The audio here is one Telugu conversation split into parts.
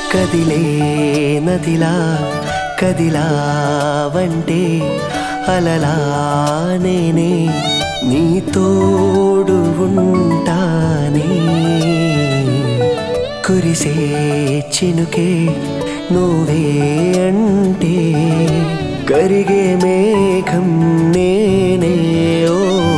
కదిలే నదిలా కదిలా వంటే అలలా నేనే నీ తోడు ఉంటానే కురిసే చినుకే నువ్వే అంటే కరిగే మేఘం నేనే ఓ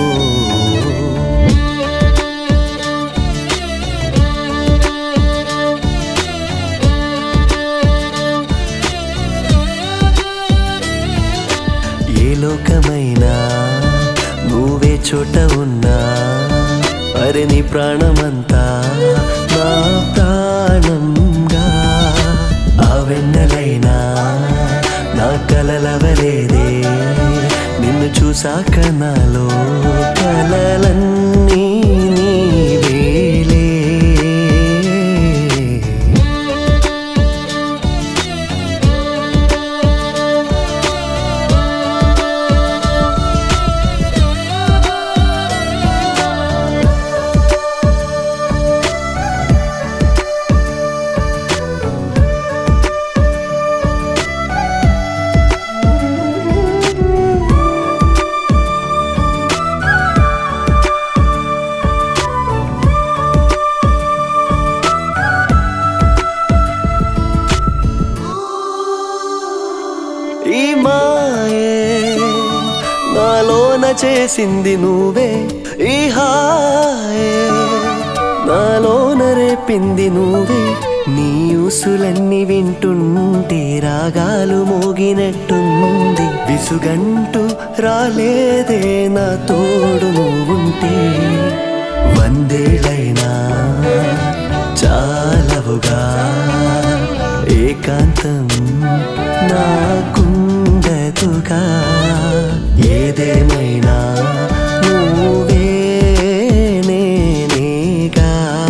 ఏ లోకమైనా నువ్వే చోట ఉన్నా అరే నీ ప్రాణమంతా నా ప్రాణంగా ఆ వెన్నెలైనా నా కలలవలేదే నిన్ను చూసాక నాలో కలలన్నీ నీవేలే ఈ మాయే నాలోన చేసింది నువ్వే ఈ హాయే నాలోన రేపింది నువ్వే నీ ఊసులన్నీ వింటుంటే రాగాలు మోగినట్టుంది విసుగంటూ రాలేదే నా తోడు నువ్వుంటే వందేళ్ళైనా చాలవుగా ఏకాంతం నాకుండదుగా ఏదేమైనా నువ్వే నేనేగా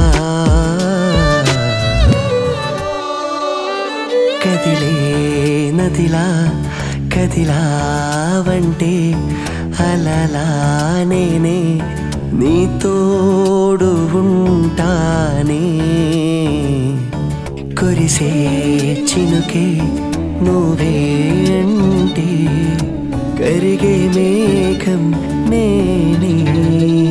కదిలే నదిలా కదిలా వంటే అలలా నేనే నీ తోడు ఉంటానే కురిసే చినుకే నువ్వే అంటే కరిగే మేఘం నేనే